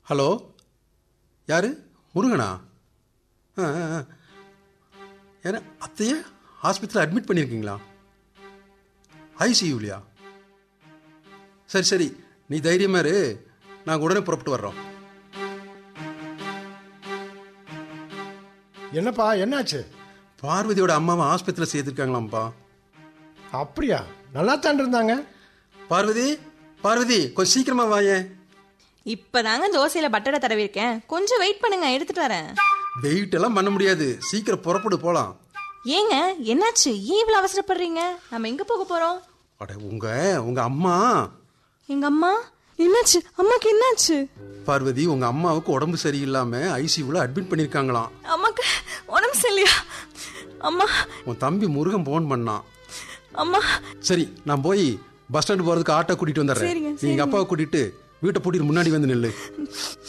Hello யாரு முருகனா ஆ ஆ, ஆ. ஏன்னா அத்தையே ஆஸ்பத்திரியில் அட்மிட் பண்ணியிருக்கீங்களா ஐசியூலையா சரி சரி நீ தைரியமா இரு நாங்கள் உடனே புறப்பட்டு வர்றோம் என்னப்பா என்னாச்சு பார்வதியோட அம்மாவை ஆஸ்பத்திரியில் சேர்த்துருக்காங்களாம்ப்பா அப்படியா நல்லா தான் இருந்தாங்க பார்வதி பார்வதி கொஞ்சம் சீக்கிரமா வாயேன் இப்பதாங்க தோசையில பட்டரை தடவி இருக்கேன் கொஞ்சம் வெயிட் பண்ணுங்க எடுத்துட்டு வரேன் வெயிட் எல்லாம் பண்ண முடியாது சீக்கிரம் புறப்பட்டு போகலாம் ஏங்க என்னாச்சு ஏன் இவ்வளவு அவசரப்படுறீங்க நம்ம எங்க போக போறோம் அட உங்க உங்க அம்மா எங்க அம்மா என்னாச்சு அம்மாக்கு என்னாச்சு பார்வதி உங்க அம்மாவுக்கு உடம்பு சரியில்லாம ஐசியூல அட்மிட் பண்ணிருக்காங்களாம் அம்மாக்கு உடம்பு சரியில்லையா அம்மா உன் தம்பி முருகன் போன் பண்ணான் அம்மா சரி நான் போய் பஸ் ஸ்டாண்டு போறதுக்கு ஆட்டோ கூட்டிட்டு வந்துடுறேன் சரிங்க, நீ எங்க அப்பாவை கூட்டிட்டு வீட்டை பூட்டிட்டு முன்னாடி வந்து நில்லு